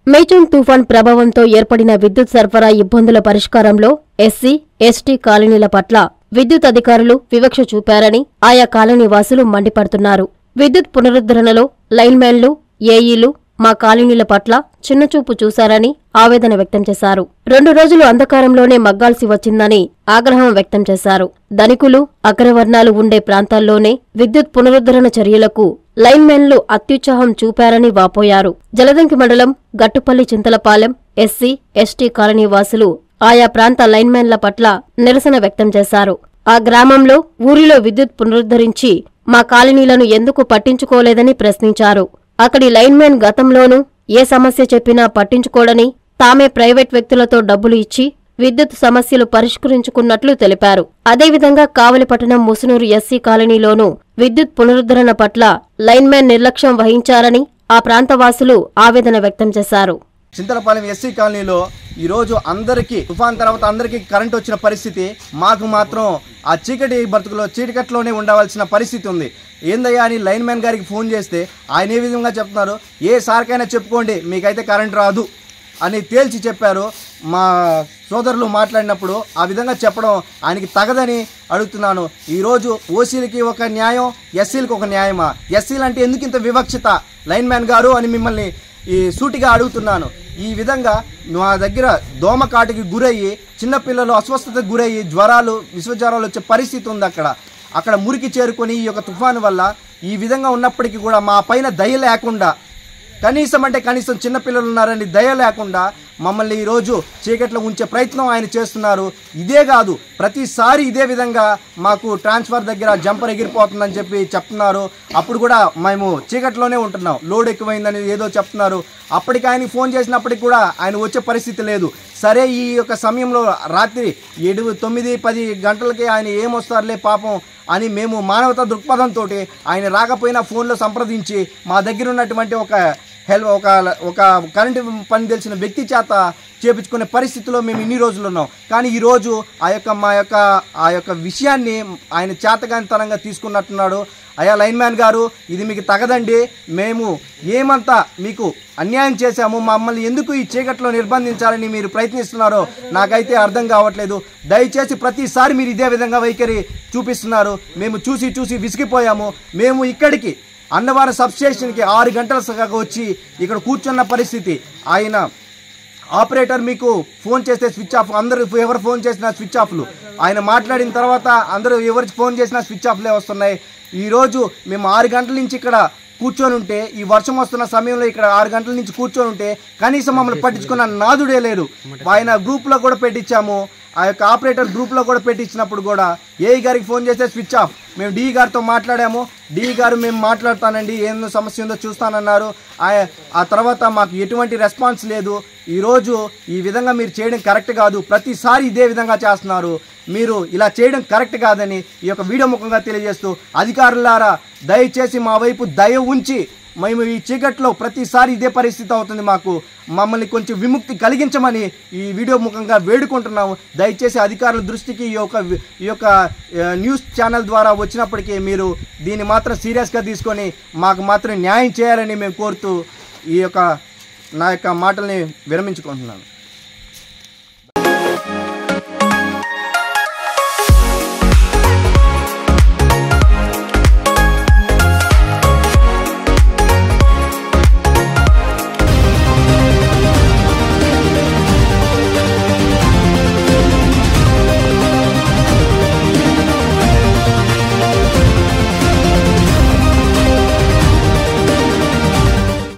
మేచూన్ తుఫాన్ ప్రభావంతో ఏర్పడిన విద్యుత్ సరఫరా ఇబ్బందుల పరిష్కారంలో ఎస్సీ ఎస్టీ కాలనీల పట్ల విద్యుత్ అధికారులు వివక్ష చూపారని ఆయా కాలనీ వాసులు మండిపడుతున్నారు విద్యుత్ పునరుద్ధరణలో లైన్మెన్లు ఏఈలు మా కాలనీల పట్ల చిన్నచూపు చూశారని ఆవేదన వ్యక్తం చేశారు రెండు రోజులు అంధకారంలోనే మగ్గాల్సి వచ్చిందని ఆగ్రహం వ్యక్తం చేశారు ధనికులు అగ్రవర్ణాలు ఉండే ప్రాంతాల్లోనే విద్యుత్ పునరుద్ధరణ చర్యలకు లైన్మెన్లు అత్యుత్సాహం చూపారని వాపోయారు జలదంకి మండలం Gattupalli Chintalapalem SC ST colony వాసులు ఆయా ప్రాంత లైన్మెన్ల పట్ల నిరసన వ్యక్తం చేశారు ఆ గ్రామంలో ఊరిలో విద్యుత్ పునరుద్ధరించి మా కాలనీలను ఎందుకు పట్టించుకోలేదని ప్రశ్నించారు అక్కడి లైన్మెన్ గతంలోనూ ఏ సమస్య చెప్పినా పట్టించుకోడని తామే ప్రైవేట్ వ్యక్తులతో డబ్బులు ఇచ్చి విద్యుత్ సమస్యలు పరిష్కరించుకున్నట్లు తెలిపారు అదేవిధంగా కావలిపట్టణం ముసునూరు ఎస్సీ కాలనీలోనూ విద్యుత్ పునరుద్ధరణ పట్ల లైన్మెన్ నిర్లక్ష్యం వహించారని ఆ ప్రాంతవాసులు ఆవేదన వ్యక్తం చేశారు చింతలపాలెం ఎస్సీ కాలనీలో ఈరోజు అందరికీ తుఫాన్ తర్వాత అందరికీ కరెంట్ వచ్చిన పరిస్థితి మాకు మాత్రం ఆ చీకటి బతుకులో చీకట్లోనే ఉండవలసిన పరిస్థితి ఉంది ఏందయ్యా అని లైన్ మ్యాన్ గారికి ఫోన్ చేస్తే ఆయన ఏ విధంగా చెప్తున్నారు ఏ సార్కైనా చెప్పుకోండి మీకైతే కరెంట్ రాదు అని తేల్చి చెప్పారు మా సోదరులు మాట్లాడినప్పుడు ఆ విధంగా చెప్పడం ఆయనకి తగదని అడుగుతున్నాను ఈరోజు ఓసీలకి ఒక న్యాయం ఎస్సీలకి ఒక న్యాయమా ఎస్సీలు అంటే ఎందుకు ఇంత వివక్షత లైన్ మ్యాన్ గారు అని మిమ్మల్ని ఈ సూటిగా అడుగుతున్నాను ఈ విధంగా మా దగ్గర దోమకాటికి గురయ్యి చిన్నపిల్లలు అస్వస్థతకు గురయ్యి జ్వరాలు విశ్వజ్వరాలు వచ్చే పరిస్థితి ఉంది అక్కడ అక్కడ మురికి చేరుకొని ఈ యొక్క తుఫాను వల్ల ఈ విధంగా ఉన్నప్పటికీ కూడా మా పైన దయ లేకుండా కనీసం అంటే కనీసం చిన్నపిల్లలు ఉన్నారని దయ లేకుండా మమ్మల్ని ఈరోజు చీకట్లో ఉంచే ప్రయత్నం ఆయన చేస్తున్నారు ఇదే కాదు ప్రతిసారి ఇదే విధంగా మాకు ట్రాన్స్ఫర్ దగ్గర జంపర్ ఎగిరిపోతుందని చెప్పి చెప్తున్నారు అప్పుడు కూడా మేము చీకట్లోనే ఉంటున్నాం లోడ్ ఎక్కువైందని ఏదో చెప్తున్నారు అప్పటికి ఆయనకి ఫోన్ చేసినప్పటికి కూడా ఆయన వచ్చే పరిస్థితి లేదు సరే ఈ యొక్క సమయంలో రాత్రి ఏడు తొమ్మిది పది గంటలకి ఆయన ఏమొస్తారులే పాపం అని మేము మానవతా దృక్పథంతో ఆయన రాకపోయినా ఫోన్లో సంప్రదించి మా దగ్గర ఉన్నటువంటి ఒక హెల్ప్ ఒక ఒక కరెంటు పని తెలిసిన వ్యక్తి చేత చేపించుకునే పరిస్థితిలో మేము ఇన్ని రోజులు ఉన్నాం కానీ ఈరోజు ఆ యొక్క మా యొక్క ఆ యొక్క విషయాన్ని ఆయన చేతగానితనంగా తీసుకున్నట్టున్నాడు అయ్యా లైన్ మ్యాన్ గారు ఇది మీకు తగదండి మేము ఏమంతా మీకు అన్యాయం చేశాము మమ్మల్ని ఎందుకు ఈ చీకట్లో నిర్బంధించాలని మీరు ప్రయత్నిస్తున్నారో నాకైతే అర్థం కావట్లేదు దయచేసి ప్రతిసారి మీరు ఇదే విధంగా వైఖరి చూపిస్తున్నారు మేము చూసి చూసి విసిగిపోయాము మేము ఇక్కడికి అన్నవరం సబ్స్టేషన్కి ఆరు గంటల సగగా వచ్చి ఇక్కడ కూర్చున్న పరిస్థితి ఆయన ఆపరేటర్ మీకు ఫోన్ చేస్తే స్విచ్ ఆఫ్ అందరూ ఎవరు ఫోన్ చేసినా స్విచ్ ఆఫ్లు ఆయన మాట్లాడిన తర్వాత అందరూ ఎవరికి ఫోన్ చేసినా స్విచ్ ఆఫ్లే వస్తున్నాయి ఈరోజు మేము ఆరు గంటల నుంచి ఇక్కడ కూర్చొని ఉంటే ఈ వర్షం వస్తున్న సమయంలో ఇక్కడ ఆరు గంటల నుంచి కూర్చొని ఉంటే కనీసం మమ్మల్ని పట్టించుకున్న నాదుడే లేరు ఆయన గ్రూప్లో కూడా పెట్టించాము ఆ యొక్క ఆపరేటర్ గ్రూప్లో కూడా పెట్టించినప్పుడు కూడా ఏఈ గారికి ఫోన్ చేస్తే స్విచ్ ఆఫ్ మేము డి గారితో మాట్లాడాము డి గారు మేము మాట్లాడతానండి ఏం సమస్య ఉందో చూస్తానన్నారు ఆ- ఆ తర్వాత మాకు ఎటువంటి రెస్పాన్స్ లేదు ఈరోజు ఈ విధంగా మీరు చేయడం కరెక్ట్ కాదు ప్రతిసారి ఇదే విధంగా చేస్తున్నారు మీరు ఇలా చేయడం కరెక్ట్ కాదని ఈ యొక్క వీడియో ముఖంగా తెలియజేస్తూ అధికారులారా దయచేసి మా వైపు దయ ఉంచి మేము ఈ చీకట్లో ప్రతిసారి ఇదే పరిస్థితి అవుతుంది మాకు మమ్మల్ని కొంచెం విముక్తి కలిగించమని ఈ వీడియో ముఖంగా వేడుకుంటున్నాము దయచేసి అధికారుల దృష్టికి ఈ యొక్క వి- ఈ యొక్క ఆ, న్యూస్ ఛానల్ ద్వారా వచ్చినప్పటికీ మీరు దీన్ని మాత్రం సీరియస్గా తీసుకొని మాకు మాత్రం న్యాయం చేయాలని మేము కోరుతూ ఈ యొక్క నా యొక్క మాటల్ని విరమించుకుంటున్నాను